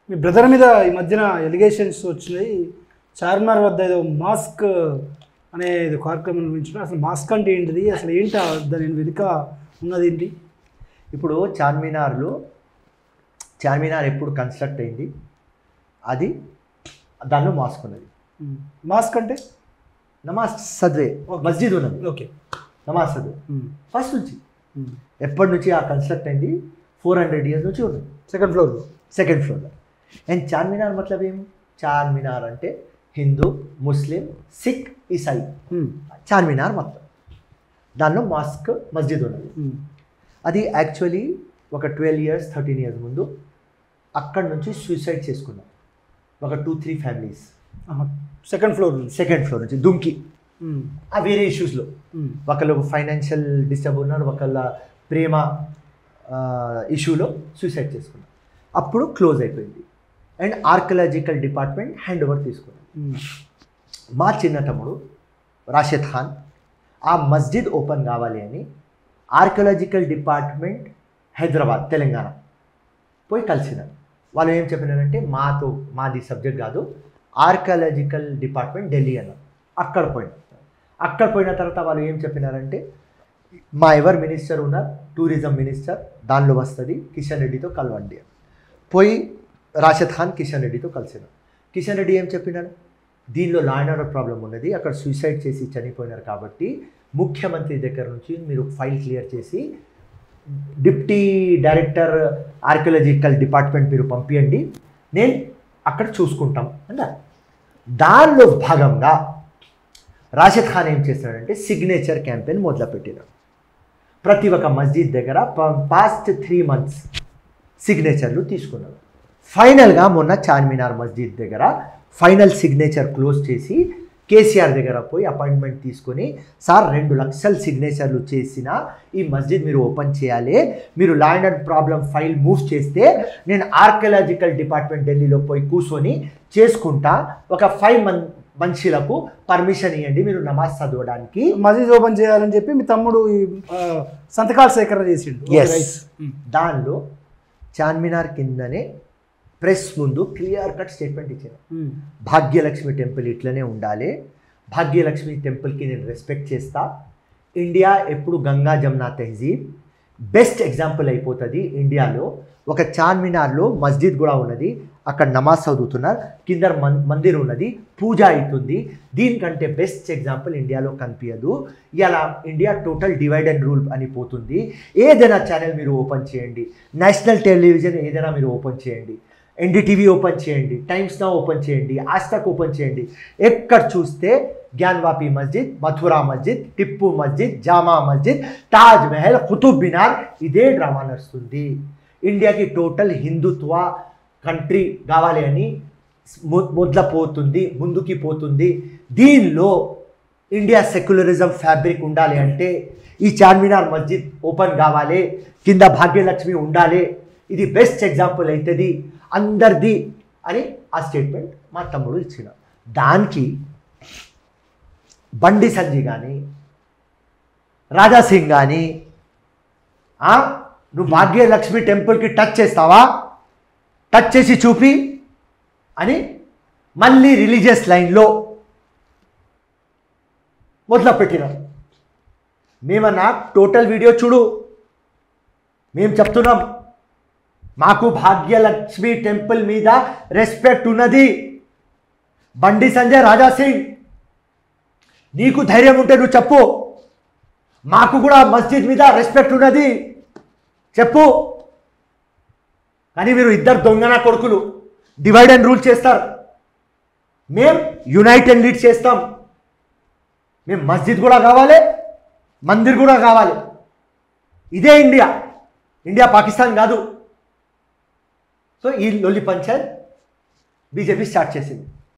మీ brother మీద ఈ మధ్యన ఎలిగేషన్స్ వచ్చినాయి చార్మినార్ వద్ద ఏదో మాస్క్ అనే ఏదో కార్యక్రమం నిర్వహించిన అసలు మాస్క్ అంటే ఏంటిది అసలు ఏంటి ఆ దాని వెనుక ఉన్నది ఏంటి ఇప్పుడు చార్మినార్లో చార్మినార్ ఎప్పుడు కన్స్ట్రక్ట్ అయింది అది దానిలో మాస్క్ ఉన్నది ఉమ్. మాస్క్ అంటే నమాజ్ సద్వే Okay. మస్జిద్ ఉన్నది ఓకే నమాజ్ సద్వే ఉమ్. ఫస్ట్ నుంచి ఉమ్. ఎప్పటి నుంచి ఆ కన్స్ట్రక్ట్ అయింది ఫోర్ హండ్రెడ్ ఇయర్స్ నుంచి ఉన్నది సెకండ్ ఫ్లోర్లో సెకండ్ ఫ్లోర్లో అండ్ చార్మినార్ మతలబ్ ఏమి చార్మినార్ అంటే హిందూ ముస్లిం సిక్ ఈసాయి ఉమ్. చార్మినార్ మొత్తం దానిలో మాస్క్ మస్జిద్ ఉన్నది ఉమ్. అది యాక్చువల్లీ ఒక ట్వెల్వ్ ఇయర్స్ థర్టీన్ ఇయర్స్ ముందు అక్కడ నుంచి సూసైడ్ చేసుకున్నాం ఒక టూ త్రీ ఫ్యామిలీస్ ఆహా. సెకండ్ ఫ్లోర్ నుంచి సెకండ్ ఫ్లోర్ నుంచి దుంకి ఉమ్. ఆ వేరే ఇష్యూస్లో ఉమ్. ఒకళ్ళు ఫైనాన్షియల్ డిస్టర్బ్ ఉన్నారు ఒకళ్ళ ప్రేమ ఇష్యూలో సూసైడ్ చేసుకున్నారు అప్పుడు క్లోజ్ అయిపోయింది and archaeological department hand over తీసుకున్నారు ఉమ్. మా చిన్న తమ్ముడు రాషిద్ ఖాన్ ఆ మస్జిద్ ఓపెన్ కావాలి అని ఆర్కియాలజికల్ డిపార్ట్మెంట్ హైదరాబాద్ తెలంగాణ పోయి కలిసినారు వాళ్ళు ఏం చెప్పినారంటే మాతో మాది సబ్జెక్ట్ కాదు ఆర్కియాలజికల్ డిపార్ట్మెంట్ ఢిల్లీ అన్నారు అక్కడ పోయిన అక్కడ పోయిన తర్వాత వాళ్ళు ఏం చెప్పినారంటే మా ఎవరు మినిస్టర్ ఉన్నారు టూరిజం మినిస్టర్ దానిలో వస్తుంది కిషన్ రెడ్డితో కలవండి అని పోయి రాషద్ ఖాన్ కిషన్ రెడ్డితో కలిసినారు కిషన్ రెడ్డి ఏం చెప్పినాడు దీనిలో లా అండ్ ఆర్డర్ ప్రాబ్లం ఉన్నది అక్కడ సూసైడ్ చేసి చనిపోయినారు కాబట్టి ముఖ్యమంత్రి దగ్గర నుంచి మీరు ఫైల్ క్లియర్ చేసి డిప్టీ డైరెక్టర్ ఆర్కియాలజికల్ డిపార్ట్మెంట్ మీరు పంపించండి నేను అక్కడ చూసుకుంటాం అన్నారు దానిలో భాగంగా రాషద్ ఖాన్ ఏం చేస్తున్నాడంటే సిగ్నేచర్ క్యాంపెయిన్ మొదలుపెట్టినాడు ప్రతి ఒక్క మస్జిద్ దగ్గర పాస్ట్ త్రీ మంత్స్ సిగ్నేచర్లు తీసుకున్నారు ఫైనల్గా మొన్న చార్మినార్ మస్జిద్ దగ్గర ఫైనల్ సిగ్నేచర్ క్లోజ్ చేసి కేసీఆర్ దగ్గర పోయి అపాయింట్మెంట్ తీసుకొని సార్ రెండు లక్షల సిగ్నేచర్లు చేసిన ఈ మస్జిద్ మీరు ఓపెన్ చేయాలి మీరు land and problem file move చేస్తే నేను ఆర్కియలాజికల్ డిపార్ట్మెంట్ ఢిల్లీలో పోయి కూర్చొని చేసుకుంటా ఒక ఫైవ్ మన్ మనుషులకు పర్మిషన్ ఇవ్వండి మీరు నమాజ్ చదవడానికి మసీద్ ఓపెన్ చేయాలని చెప్పి మీ తమ్ముడు ఈ ఆ, సంతకాల సేకరణ చేసిండు ఓకే, Yes. రైట్. ఉమ్. దానిలో చార్మినార్ కిందనే ప్రెస్ ముందు క్లియర్ కట్ స్టేట్మెంట్ ఇచ్చాను ఉమ్. భాగ్యలక్ష్మి టెంపుల్ ఇట్లనే ఉండాలి భాగ్యలక్ష్మి టెంపుల్కి నేను రెస్పెక్ట్ చేస్తా ఇండియా ఎప్పుడు గంగా జమునా తెహజీబ్ బెస్ట్ ఎగ్జాంపుల్ అయిపోతుంది ఇండియాలో ఒక చార్మినార్లో మస్జిద్ కూడా ఉన్నది అక్కడ నమాజ్ చదువుతున్నారు కింద మన్ మందిర్ ఉన్నది పూజ అవుతుంది దీనికంటే బెస్ట్ ఎగ్జాంపుల్ ఇండియాలో కనిపించదు ఇలా India total divide and rule అని పోతుంది ఏదైనా ఛానల్ మీరు ఓపెన్ చేయండి నేషనల్ టెలివిజన్ ఏదైనా మీరు ఓపెన్ చేయండి ఎన్డీటీవీ ఓపెన్ చేయండి టైమ్స్ నా ఓపెన్ చేయండి ఆస్టాక్ ఓపెన్ చేయండి ఎక్కడ చూస్తే జ్ఞాన్వాపి మస్జిద్ మథురా మస్జిద్ టిప్పు మస్జిద్ జామా మస్జిద్ తాజ్ మహల్ కుతుబ్ మినార్ ఇదే డ్రామా నడుస్తుంది ఇండియాకి టోటల్ హిందుత్వ కంట్రీ కావాలి అని మొ- మొదలపోతుంది ముందుకి పోతుంది దీనిలో ఇండియా సెక్యులరిజం ఫ్యాబ్రిక్ ఉండాలి అంటే ఈ చార్మినార్ మస్జిద్ ఓపెన్ కావాలి కింద భాగ్యలక్ష్మి ఉండాలి ఇది బెస్ట్ ఎగ్జాంపుల్ అవుతుంది అందరిది అని ఆ స్టేట్మెంట్ మా తమ్ముడు ఇచ్చిన దానికి బండి సంజయ్ కానీ రాజా సింగ్ కానీ ఆ, నువ్వు భాగ్యలక్ష్మి టెంపుల్కి టచ్ చేస్తావా టచ్ చేసి చూపి అని మళ్ళీ రిలీజియస్ లైన్లో మొదలుపెట్టినాం మేమన్నా టోటల్ వీడియో చూడు మేము చెప్తున్నాం మాకు భాగ్యలక్ష్మి టెంపుల్ మీద రెస్పెక్ట్ ఉన్నది బండి సంజయ్ రాజా సింగ్ నీకు ధైర్యం ఉంటే నువ్వు చెప్పు మాకు కూడా మస్జిద్ మీద రెస్పెక్ట్ ఉన్నది చెప్పు కానీ మీరు ఇద్దరు దొంగన కొడుకులు డివైడ్ అండ్ రూల్ చేస్తారు మేం యునైట్ అండ్ లీడ్ చేస్తాం మేము మస్జిద్ కూడా కావాలి మందిర్ కూడా కావాలి ఇదే ఇండియా ఇండియా పాకిస్తాన్ కాదు సో ఈ లొల్లి పంచాయత్ బీజేపీ స్టార్ట్ చేసింది